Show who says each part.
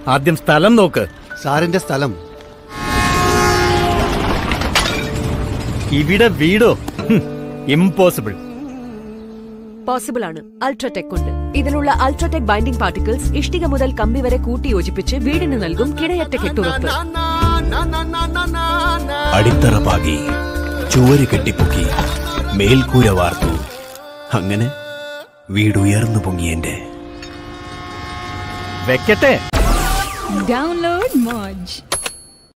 Speaker 1: ആദ്യം സ്ഥലം നോക്ക്
Speaker 2: സാറിന്റെ സ്ഥലം
Speaker 1: ഇവിടെ വീടോ ഇമ്പോസിബിൾ
Speaker 3: പോസിബിൾ ആണ് അൾട്രാടെക് കൊണ്ട് ഇതിനുള്ള അൾട്രാടെക് ബൈൻഡിംഗ് പാർട്ടിക്കിൾസ് ഇഷ്ടിക മുതൽ കമ്പി വരെ കൂട്ടി യോജിപ്പിച്ച് വീടിന് നൽകും കിടയറ്റ കെട്ടുറപ്പ്
Speaker 4: അടിത്തറ പാകി ചുവര് കെട്ടിപ്പൊക്കി മേൽക്കൂര വാർത്തു അങ്ങനെ വീടുയർന്നു പൊങ്ങിയെന്റെ
Speaker 1: വെക്കട്ടെ
Speaker 5: Download Moj.